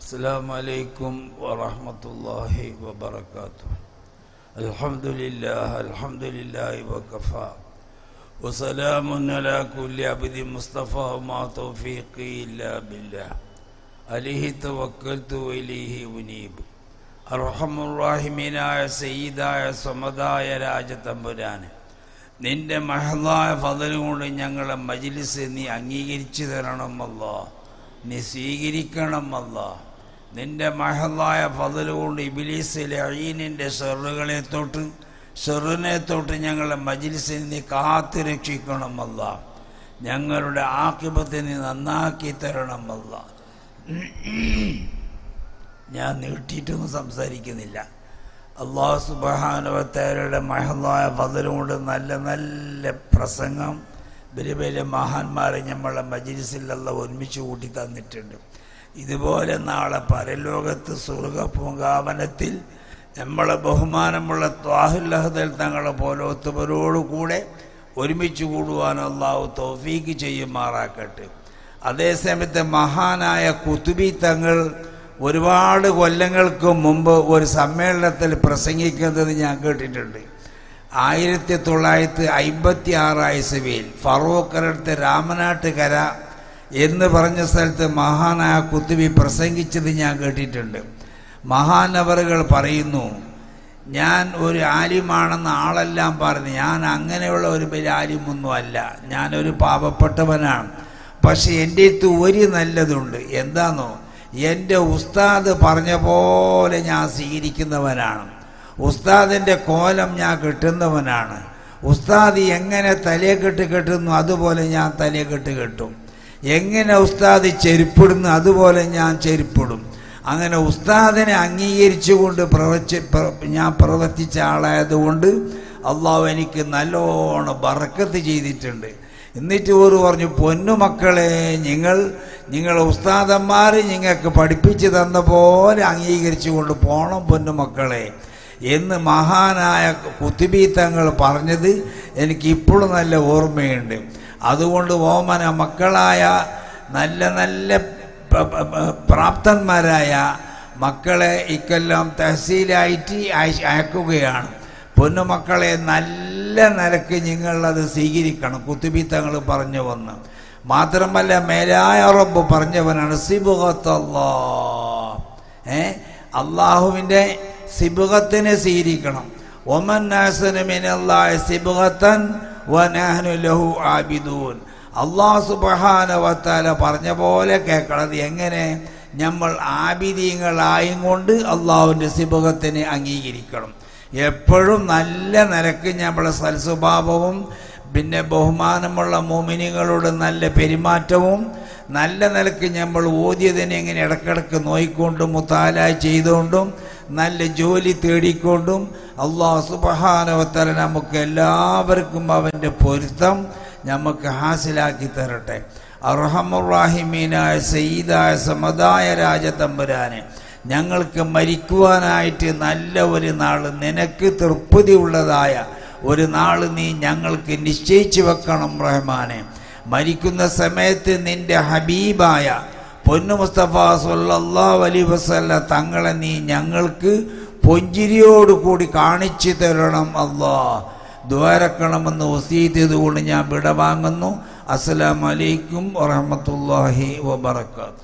السلام عليكم ورحمة الله وبركاته الحمد لله الحمد لله وكفى وسلام على كل عبد مصطفى وما توفيقي إلا بالله عليه توكلت وإليه أنيب അർഹമുറാഹിമീനായ സയ്യിദായ സ്വമതായ രാജതമ്പുരാന് നിന്റെ മഹദായ ഫതൽ കൊണ്ട് ഞങ്ങളെ മജിലിസ് നീ അംഗീകരിച്ചു തരണമല്ല നീ സ്വീകരിക്കണമല്ല നിന്റെ മഹദായ ഫതൽ കൊണ്ട് ഇബിലീസിലെ അഴീനിൻ്റെ ഷെറുകളെ തൊട്ട് ഷെറിനെ തൊട്ട് ഞങ്ങളെ മജിലിസിനെ നീ കാത്തു രക്ഷിക്കണമല്ല ഞങ്ങളുടെ ആക്കിപത്തെ നീ നന്നാക്കി തരണമല്ല ഞാൻ നീട്ടിയിട്ടൊന്നും സംസാരിക്കുന്നില്ല അള്ളാഹു സുബാനുവത്തേരുടെ മഹലായ ഫതലുകൊണ്ട് നല്ല നല്ല പ്രസംഗം വലിയ വലിയ മഹാന്മാരെ നമ്മളെ മജിലിസിലുള്ള ഒരുമിച്ച് കൂട്ടി തന്നിട്ടുണ്ട് ഇതുപോലെ നാളെ പരലോകത്ത് സ്വർഗ പൂങ്കാവനത്തിൽ നമ്മളെ ബഹുമാനമുള്ള ത്വാഹുല്ലഹദൽ തങ്ങളെ പോലോത്തവരോട് കൂടെ ഒരുമിച്ച് കൂടുവാൻ അള്ളാഹു തോഫീക്ക് ചെയ്യുമാറാക്കട്ടെ അതേസമയത്ത് മഹാനായ കുത്തുബി തങ്ങൾ ഒരുപാട് കൊല്ലങ്ങൾക്ക് മുമ്പ് ഒരു സമ്മേളനത്തിൽ പ്രസംഗിക്കുന്നത് ഞാൻ കേട്ടിട്ടുണ്ട് ആയിരത്തി തൊള്ളായിരത്തി അമ്പത്തി ആറ് ഇസവിയിൽ ഫറൂഖരടുത്ത് രാമനാട്ടുകര എന്ന് പറഞ്ഞ സ്ഥലത്ത് മഹാനായ കുത്തുബി പ്രസംഗിച്ചത് ഞാൻ കേട്ടിട്ടുണ്ട് മഹാനവറുകൾ പറയുന്നു ഞാൻ ഒരു ആലിമാണെന്ന് ആളെല്ലാം പറഞ്ഞു ഞാൻ അങ്ങനെയുള്ള ഒരു വലിയ ആലിമൊന്നും അല്ല ഞാനൊരു പാവപ്പെട്ടവനാണ് പക്ഷെ എൻ്റെ അടുത്ത് ഒരു നല്ലതുണ്ട് എന്താണോ എൻ്റെ ഉസ്താദ് പറഞ്ഞ പോലെ ഞാൻ സ്വീകരിക്കുന്നവനാണ് ഉസ്താദിൻ്റെ കോലം ഞാൻ കിട്ടുന്നവനാണ് ഉസ്താദ് എങ്ങനെ തലയെക്കെട്ട് കെട്ടുന്നു അതുപോലെ ഞാൻ തലയെക്കെട്ട് കെട്ടും എങ്ങനെ ഉസ്താദ് ചെരുപ്പിടുന്നു അതുപോലെ ഞാൻ ചെരുപ്പിടും അങ്ങനെ ഉസ്താദിനെ അംഗീകരിച്ചുകൊണ്ട് പ്രവർത്തി ഞാൻ പ്രവർത്തിച്ച ആളായതുകൊണ്ട് അള്ളാഹു എനിക്ക് നല്ലോണം ബറക്കത്ത് ചെയ്തിട്ടുണ്ട് എന്നിട്ട് ഒരു പറഞ്ഞു പൊന്നുമക്കളെ നിങ്ങൾ നിങ്ങളെ ഉസ്താദന്മാർ നിങ്ങൾക്ക് പഠിപ്പിച്ചു തന്ന പോലെ അംഗീകരിച്ചു കൊണ്ട് പോണം പൊന്നുമക്കളെ എന്ന് മഹാനായ കുത്തുബി തങ്ങൾ പറഞ്ഞത് എനിക്ക് ഇപ്പോഴും നല്ല ഓർമ്മയുണ്ട് അതുകൊണ്ട് ഓമന മക്കളായ നല്ല നല്ല പ്രാപ്തന്മാരായ മക്കളെ ഇക്കൊല്ലം തഹസീലായിട്ട് അയക്കുകയാണ് പൊന്നുമക്കളെ നല്ല നിലക്ക് നിങ്ങളത് സ്വീകരിക്കണം കുത്തുബി തങ്ങൾ പറഞ്ഞു വന്ന് മാത്രമല്ല മേലായ റബ്ബ് പറഞ്ഞവനാണ് സിബുഹത്തല്ലാ ഏ അള്ളാഹുവിൻ്റെ സിബുഹത്തിനെ സ്വീകരിക്കണം ഒമൻ നാസനുമിനല്ലായ സിബുഹത്തൻ വനാഹനു ലഹു ആബിദൂൻ അള്ളാഹു സുബഹാനവത്താല പറഞ്ഞ പോലെ കേൾക്കണത് എങ്ങനെ നമ്മൾ ആബിദീങ്ങളായും കൊണ്ട് അള്ളാഹുവിൻ്റെ സിബുഹത്തിനെ അംഗീകരിക്കണം എപ്പോഴും നല്ല നിലക്ക് നമ്മളെ സൽസ്വഭാവവും പിന്നെ ബഹുമാനമുള്ള മോമിനികളോട് നല്ല പെരുമാറ്റവും നല്ല നിലക്ക് നമ്മൾ ഓദ്യതിനെ എങ്ങനെ ഇടക്കിടക്ക് നോയിക്കൊണ്ടും മുത്താലായി ചെയ്തുകൊണ്ടും നല്ല ജോലി തേടിക്കൊണ്ടും അള്ളാഹു സുബഹാനവത്തല നമുക്ക് എല്ലാവർക്കും അവൻ്റെ പൊരുത്തം നമുക്ക് ഹാസിലാക്കി തരട്ടെ അർഹമുറാഹിമീനായ സയ്യിദായ സമതായ രാജതമ്പുരാനെ ഞങ്ങൾക്ക് മരിക്കുവാനായിട്ട് നല്ല ഒരു നാൾ നിനക്ക് തൃപ്തി ഉള്ളതായ ഒരു നാൾ നീ ഞങ്ങൾക്ക് നിശ്ചയിച്ചു വെക്കണം റഹ്മാനെ മരിക്കുന്ന സമയത്ത് നിന്റെ ഹബീബായ പൊന്നു മുസ്തഫ സല്ലാ അലി വസല്ല തങ്ങളെ നീ ഞങ്ങൾക്ക് പൊഞ്ചിരിയോട് കൂടി കാണിച്ചു തരണം അല്ലാ ദ്വാരക്കണമെന്ന് വസീത്തതുകൊണ്ട് ഞാൻ വിടവാങ്ങുന്നു അസ്സലാം വലൈക്കും വറഹമത്തല്ലാഹി വബർക്കാത്തു